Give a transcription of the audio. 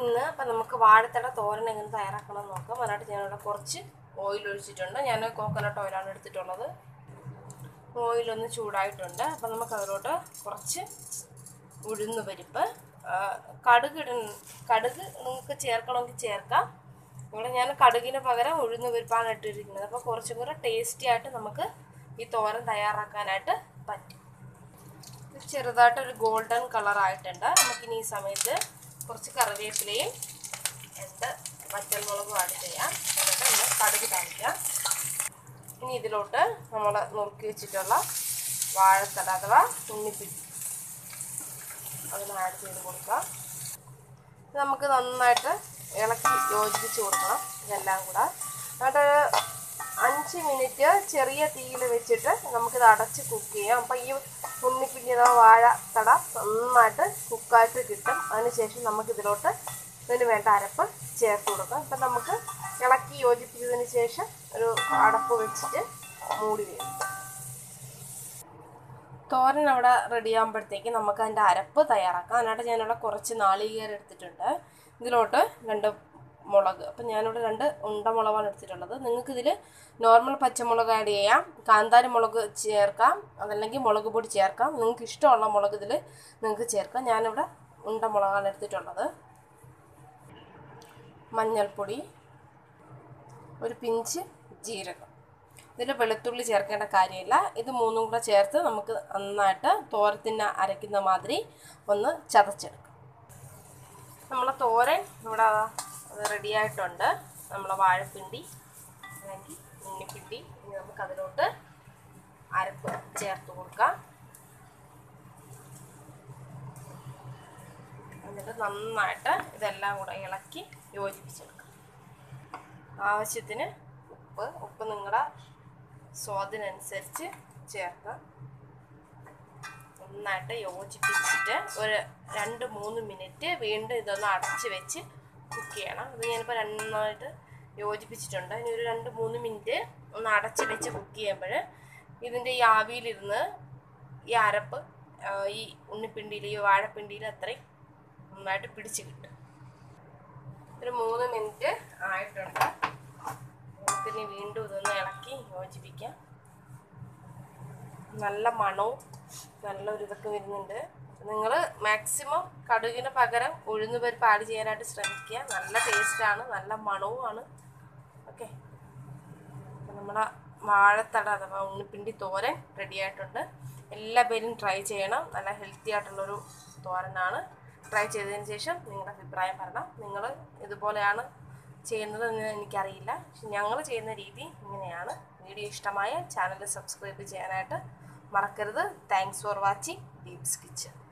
ഇന്ന് അപ്പം നമുക്ക് വാഴത്തട തോരൻ എങ്ങനെ തയ്യാറാക്കണം എന്ന് നോക്കാം അതിനായിട്ട് ഞാനിവിടെ കുറച്ച് ഓയിൽ ഒഴിച്ചിട്ടുണ്ട് ഞാൻ കോക്കനട്ട് ഓയിലാണ് എടുത്തിട്ടുള്ളത് ഓയിലൊന്ന് ചൂടായിട്ടുണ്ട് അപ്പം നമുക്ക് അതിലോട്ട് കുറച്ച് ഉഴുന്ന് പരിപ്പ് ആ, കടുക് ഇട കടുക് നിങ്ങൾക്ക് ചേർക്കണമെങ്കിൽ ചേർക്കാം ഇവിടെ ഞാൻ കടുകിന് പകരം ഉഴുന്ന് പരിപ്പാണ് ഇട്ടിരിക്കുന്നത് അപ്പോൾ കുറച്ചും കൂടെ ടേസ്റ്റി ആയിട്ട് നമുക്ക് ഈ തോരൻ തയ്യാറാക്കാനായിട്ട് പറ്റും ഇത് ചെറുതായിട്ടൊരു ഗോൾഡൻ കളർ ആയിട്ടുണ്ട് നമുക്കിനി ഈ സമയത്ത് കുറച്ച് കറിവേപ്പിലയും രണ്ട് വറ്റൽമുളകും ആഡ് ചെയ്യാം എന്നിട്ട് നമ്മൾ കടുക് താളിക്കാം ഇനി ഇതിലോട്ട് നമ്മൾ നുറുക്കി വെച്ചിട്ടുള്ള വാഴത്തട അഥവാ ഉണ്ണിപ്പിടി അതിന് ആഡ് ചെയ്ത് കൊടുക്കാം ഇത് നമുക്ക് നന്നായിട്ട് ഇളക്കി യോജിപ്പിച്ച് കൊടുക്കണം ഇതെല്ലാം കൂടെ എന്നിട്ട് അഞ്ച് മിനിറ്റ് ചെറിയ തീയിൽ വെച്ചിട്ട് നമുക്കിത് അടച്ച് കുക്ക് ചെയ്യാം അപ്പം ഈ ഉണ്ണിപ്പിഞ്ഞ വാഴ തട നന്നായിട്ട് കുക്കായിട്ട് കിട്ടും അതിനുശേഷം നമുക്കിതിലോട്ട് ഇതിന് വേണ്ട അരപ്പ് ചേർത്ത് കൊടുക്കാം അപ്പം നമുക്ക് ഇളക്കി യോജിപ്പിച്ചതിന് ശേഷം ഒരു അടപ്പ് വെച്ചിട്ട് മൂടി വരും തോരൻ അവിടെ റെഡി ആകുമ്പോഴത്തേക്ക് നമുക്ക് അതിൻ്റെ അരപ്പ് തയ്യാറാക്കാം അതിനായിട്ട് ഞാനിവിടെ കുറച്ച് നാളികേരം എടുത്തിട്ടുണ്ട് ഇതിലോട്ട് രണ്ട് മുളക് അപ്പം ഞാനിവിടെ രണ്ട് ഉണ്ടമുളകാണ് എടുത്തിട്ടുള്ളത് നിങ്ങൾക്ക് ഇതിൽ നോർമൽ പച്ചമുളക് ആഡ് ചെയ്യാം കാന്താരി മുളക് ചേർക്കാം അതല്ലെങ്കിൽ മുളക് പൊടി ചേർക്കാം നിങ്ങൾക്ക് ഇഷ്ടമുള്ള മുളക് ഇതിൽ നിങ്ങൾക്ക് ചേർക്കാം ഞാനിവിടെ ഉണ്ടമുളകാണ് എടുത്തിട്ടുള്ളത് മഞ്ഞൾപ്പൊടി ഒരു പിഞ്ച് ജീരകം ഇതിൽ വെളുത്തുള്ളി ചേർക്കേണ്ട കാര്യമില്ല ഇത് മൂന്നും കൂടെ ചേർത്ത് നമുക്ക് നന്നായിട്ട് തോരത്തിന് അരയ്ക്കുന്ന മാതിരി ഒന്ന് ചതച്ചെടുക്കാം നമ്മളെ തോരൻ ഇവിടെ അത് റെഡി ആയിട്ടുണ്ട് നമ്മളെ വാഴപ്പിണ്ടി അല്ലെങ്കിൽ ഉണ്ണിപ്പിണ്ടി ഇനി നമുക്ക് അതിലോട്ട് അരപ്പ് ചേർത്ത് കൊടുക്കാം എന്നിട്ട് നന്നായിട്ട് ഇതെല്ലാം കൂടെ ഇളക്കി യോജിപ്പിച്ചെടുക്കാം ആവശ്യത്തിന് ഉപ്പ് ഉപ്പ് നിങ്ങളുടെ സ്വാദിനനുസരിച്ച് ചേർക്കാം നന്നായിട്ട് യോജിപ്പിച്ചിട്ട് ഒരു രണ്ട് മൂന്ന് മിനിറ്റ് വീണ്ടും ഇതൊന്ന് അടച്ച് വെച്ച് കുക്ക് ചെയ്യണം ഇത് ഞാനിപ്പോൾ നന്നായിട്ട് യോജിപ്പിച്ചിട്ടുണ്ട് ഇനി ഒരു രണ്ട് മൂന്ന് മിനിറ്റ് ഒന്ന് അടച്ച് വെച്ച് കുക്ക് ചെയ്യുമ്പോൾ ഇതിൻ്റെ ഈ ആവിയിലിരുന്ന് ഈ അരപ്പ് ആ, ഈ ഉണ്ണിപ്പിണ്ടിയിൽ ഈ വാഴപ്പിണ്ടിയിൽ അത്രയും നന്നായിട്ട് പിടിച്ച് കിട്ടും ഒരു മൂന്ന് മിനിറ്റ് ആയിട്ടുണ്ട് നമുക്കിനി വീണ്ടും ഇതൊന്ന് ഇളക്കി യോജിപ്പിക്കാം നല്ല മണവും നല്ലൊരു ഇതൊക്കെ വരുന്നുണ്ട് നിങ്ങൾ മാക്സിമം കടുകിന് പകരം ഉഴുന്ന് പരിപ്പ് ആഡ് ചെയ്യാനായിട്ട് ശ്രമിക്കുക നല്ല ടേസ്റ്റാണ് നല്ല മണവുമാണ് ഓക്കെ അപ്പം നമ്മുടെ വാഴത്തട അഥവാ ഉണ്ണിപ്പിണ്ടി തോരൻ റെഡി ആയിട്ടുണ്ട് എല്ലാ പേരും ട്രൈ ചെയ്യണം നല്ല ഹെൽത്തി ആയിട്ടുള്ളൊരു തോരനാണ് ട്രൈ ചെയ്തതിന് ശേഷം നിങ്ങളുടെ അഭിപ്രായം പറയണം നിങ്ങൾ ഇതുപോലെയാണ് ചെയ്യുന്നത് എന്ന് എനിക്കറിയില്ല പക്ഷെ ഞങ്ങൾ ചെയ്യുന്ന രീതി ഇങ്ങനെയാണ് വീഡിയോ ഇഷ്ടമായ ചാനൽ സബ്സ്ക്രൈബ് ചെയ്യാനായിട്ട് മറക്കരുത് thanks for watching Deeps kitchen